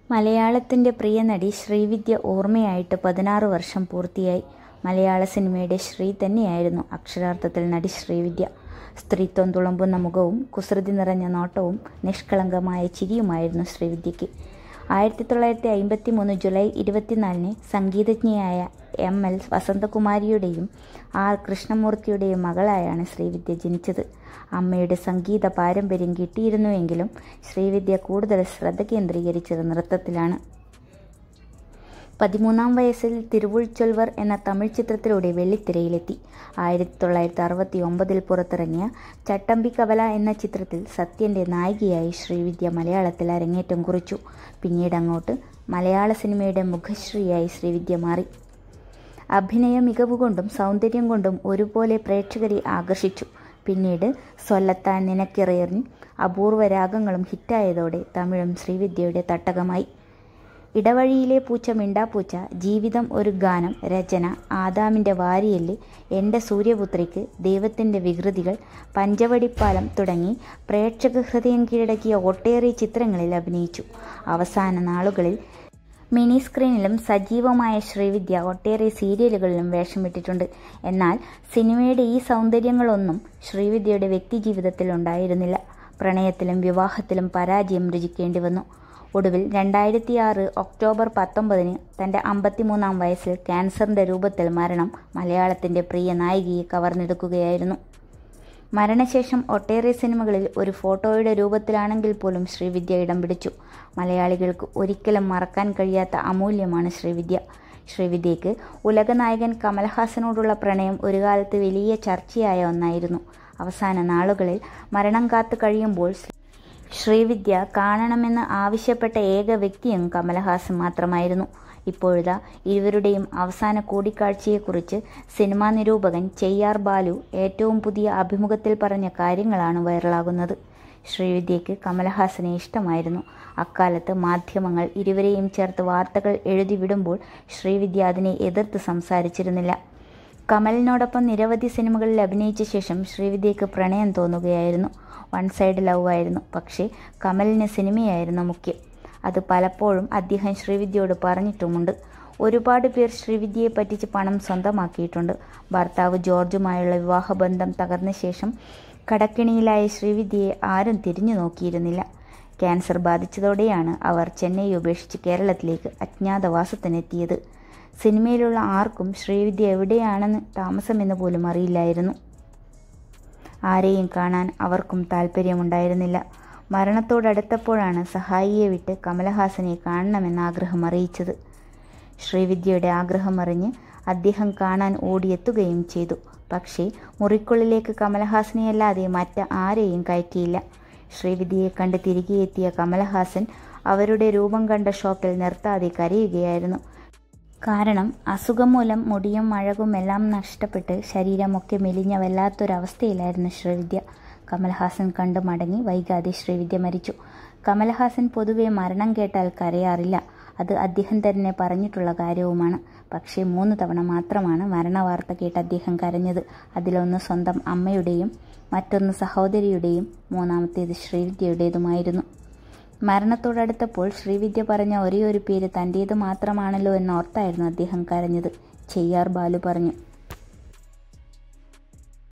മലയാളത്തിൻ്റെ പ്രിയ നടി ശ്രീവിദ്യ ഓർമ്മയായിട്ട് പതിനാറ് വർഷം പൂർത്തിയായി മലയാള സിനിമയുടെ ശ്രീ തന്നെയായിരുന്നു അക്ഷരാർത്ഥത്തിൽ നടി ശ്രീവിദ്യ സ്ത്രീത്വം തുളുമ്പുന്ന മുഖവും കുസൃതി നിറഞ്ഞ നോട്ടവും നിഷ്കളങ്കമായ ചിരിയുമായിരുന്നു ശ്രീവിദ്യയ്ക്ക് ആയിരത്തി തൊള്ളായിരത്തി അമ്പത്തി മൂന്ന് ജൂലൈ ഇരുപത്തിനാലിന് സംഗീതജ്ഞയായ എം എൽ വസന്തകുമാരിയുടെയും ആർ കൃഷ്ണമൂർത്തിയുടെയും മകളായാണ് ശ്രീവിദ്യ ജനിച്ചത് അമ്മയുടെ സംഗീത പാരമ്പര്യം കിട്ടിയിരുന്നുവെങ്കിലും ശ്രീവിദ്യ കൂടുതൽ ശ്രദ്ധ കേന്ദ്രീകരിച്ചത് നൃത്തത്തിലാണ് പതിമൂന്നാം വയസ്സിൽ തിരുവുൾച്ചൊൽവർ എന്ന തമിഴ് ചിത്രത്തിലൂടെ വെള്ളിത്തിരയിലെത്തി ആയിരത്തി തൊള്ളായിരത്തി അറുപത്തി ഒമ്പതിൽ പുറത്തിറങ്ങിയ ചട്ടമ്പി കവല എന്ന ചിത്രത്തിൽ സത്യൻ്റെ നായികയായി ശ്രീവിദ്യ മലയാളത്തിൽ അരങ്ങേറ്റം കുറിച്ചു പിന്നീട് അങ്ങോട്ട് മലയാള സിനിമയുടെ മുഖശ്രീയായി ശ്രീവിദ്യ മാറി അഭിനയ മികവുകൊണ്ടും സൗന്ദര്യം കൊണ്ടും ഒരുപോലെ പ്രേക്ഷകരെ ആകർഷിച്ചു പിന്നീട് സ്വല്ലത്താൻ നിനക്കിറയറിൻ അപൂർവ രാഗങ്ങളും ഹിറ്റായതോടെ തമിഴും ശ്രീവിദ്യയുടെ തട്ടകമായി ഇടവഴിയിലെ പൂച്ച മിണ്ടാപ്പൂച്ച ജീവിതം ഒരു ഗാനം രചന ആദാമിൻ്റെ വാരിയല് എൻ്റെ സൂര്യപുത്രിക്ക് ദൈവത്തിൻ്റെ വികൃതികൾ പഞ്ചവടിപ്പാലം തുടങ്ങി പ്രേക്ഷക ഹൃദയം കീഴടക്കിയ ഒട്ടേറെ ചിത്രങ്ങളിൽ അഭിനയിച്ചു അവസാന നാളുകളിൽ മിനി സ്ക്രീനിലും സജീവമായ ശ്രീവിദ്യ ഒട്ടേറെ സീരിയലുകളിലും വേഷമിട്ടിട്ടുണ്ട് എന്നാൽ സിനിമയുടെ ഈ സൗന്ദര്യങ്ങളൊന്നും ശ്രീവിദ്യയുടെ വ്യക്തിജീവിതത്തിൽ ഉണ്ടായിരുന്നില്ല പ്രണയത്തിലും വിവാഹത്തിലും പരാജയം രുചിക്കേണ്ടി വന്നു ഒടുവിൽ രണ്ടായിരത്തി ആറ് ഒക്ടോബർ പത്തൊമ്പതിന് തൻ്റെ അമ്പത്തിമൂന്നാം വയസ്സിൽ ക്യാൻസറിൻ്റെ രൂപത്തിൽ മരണം മലയാളത്തിൻ്റെ പ്രിയ നായികയെ കവർന്നെടുക്കുകയായിരുന്നു മരണശേഷം ഒട്ടേറെ സിനിമകളിൽ ഒരു ഫോട്ടോയുടെ രൂപത്തിലാണെങ്കിൽ പോലും ശ്രീവിദ്യ ഇടം പിടിച്ചു മലയാളികൾക്ക് ഒരിക്കലും മറക്കാൻ കഴിയാത്ത അമൂല്യമാണ് ശ്രീവിദ്യ ശ്രീവിദ്യയ്ക്ക് ഉലകനായകൻ കമൽഹാസനോടുള്ള പ്രണയം ഒരു കാലത്ത് വലിയ ചർച്ചയായ ഒന്നായിരുന്നു അവസാന നാളുകളിൽ മരണം കാത്തു കഴിയുമ്പോൾ ശ്രീവിദ്യ കാണണമെന്ന് ആവശ്യപ്പെട്ട ഏക വ്യക്തിയും കമലഹാസൻ മാത്രമായിരുന്നു ഇപ്പോഴിതാ ഇരുവരുടെയും അവസാന കൂടിക്കാഴ്ചയെക്കുറിച്ച് സിനിമാ നിരൂപകൻ ചെയ്യാർ ബാലു ഏറ്റവും പുതിയ അഭിമുഖത്തിൽ പറഞ്ഞ കാര്യങ്ങളാണ് വൈറലാകുന്നത് ശ്രീവിദ്യയ്ക്ക് കമലഹാസനെ ഇഷ്ടമായിരുന്നു അക്കാലത്ത് മാധ്യമങ്ങൾ ഇരുവരെയും ചേർത്ത് വാർത്തകൾ എഴുതി വിടുമ്പോൾ ശ്രീവിദ്യ അതിനെ എതിർത്ത് സംസാരിച്ചിരുന്നില്ല കമലിനോടൊപ്പം നിരവധി സിനിമകളിൽ അഭിനയിച്ച ശേഷം ശ്രീവിദ്യയ്ക്ക് പ്രണയം തോന്നുകയായിരുന്നു വൺ സൈഡ് ലവ് ആയിരുന്നു പക്ഷേ കമലിന് സിനിമയായിരുന്നു മുഖ്യം അത് പലപ്പോഴും അദ്ദേഹം ശ്രീവിദ്യയോട് പറഞ്ഞിട്ടുമുണ്ട് ഒരുപാട് പേർ ശ്രീവിദ്യയെ പറ്റിച്ച് പണം സ്വന്തമാക്കിയിട്ടുണ്ട് ഭർത്താവ് ജോർജുമായുള്ള വിവാഹബന്ധം തകർന്ന ശേഷം കടക്കിണിയിലായ ശ്രീവിദ്യയെ ആരും തിരിഞ്ഞു നോക്കിയിരുന്നില്ല ക്യാൻസർ ബാധിച്ചതോടെയാണ് അവർ ചെന്നൈ ഉപേക്ഷിച്ച് കേരളത്തിലേക്ക് അജ്ഞാതവാസത്തിനെത്തിയത് സിനിമയിലുള്ള ആർക്കും ശ്രീവിദ്യ എവിടെയാണെന്ന് താമസമെന്ന് പോലും അറിയില്ലായിരുന്നു ആരെയും കാണാൻ അവർക്കും താല്പര്യമുണ്ടായിരുന്നില്ല മരണത്തോടടുത്തപ്പോഴാണ് സഹായിയെ വിട്ട് കമലഹാസനെ കാണണമെന്ന ആഗ്രഹം അറിയിച്ചത് ശ്രീവിദ്യയുടെ ആഗ്രഹം അറിഞ്ഞ് അദ്ദേഹം കാണാൻ ഓടിയെത്തുകയും ചെയ്തു പക്ഷേ മുറിക്കുള്ളിലേക്ക് കമലഹാസനെയല്ലാതെ മറ്റ് ആരെയും കയറ്റിയില്ല ശ്രീവിദ്യയെ കണ്ട് തിരികെ എത്തിയ കമലഹാസൻ അവരുടെ രൂപം കണ്ട ഷോക്കിൽ നിർത്താതെ കരയുകയായിരുന്നു കാരണം അസുഖം മൂലം മുടിയും അഴകും എല്ലാം നഷ്ടപ്പെട്ട് ശരീരമൊക്കെ മെലിഞ്ഞ വല്ലാത്തൊരവസ്ഥയിലായിരുന്നു ശ്രീവിദ്യ കമൽഹാസൻ കണ്ടു മടങ്ങി വൈകാതെ ശ്രീവിദ്യ മരിച്ചു കമൽഹാസൻ പൊതുവെ മരണം കേട്ടാൽ കരയാറില്ല അത് അദ്ദേഹം തന്നെ പറഞ്ഞിട്ടുള്ള കാര്യവുമാണ് പക്ഷേ മൂന്ന് തവണ മാത്രമാണ് മരണവാർത്ത കേട്ട് അദ്ദേഹം കരഞ്ഞത് അതിലൊന്ന് സ്വന്തം അമ്മയുടെയും മറ്റൊന്ന് സഹോദരിയുടെയും മൂന്നാമത്തേത് ശ്രീവിദ്യയുടേതുമായിരുന്നു മരണത്തോടടുത്തപ്പോൾ ശ്രീവിദ്യ പറഞ്ഞ ഒരേ ഒരു പേര് തൻ്റേത് മാത്രമാണല്ലോ എന്നോർത്തായിരുന്നു അദ്ദേഹം കരഞ്ഞത് ചെയ്യാർ ബാലു പറഞ്ഞു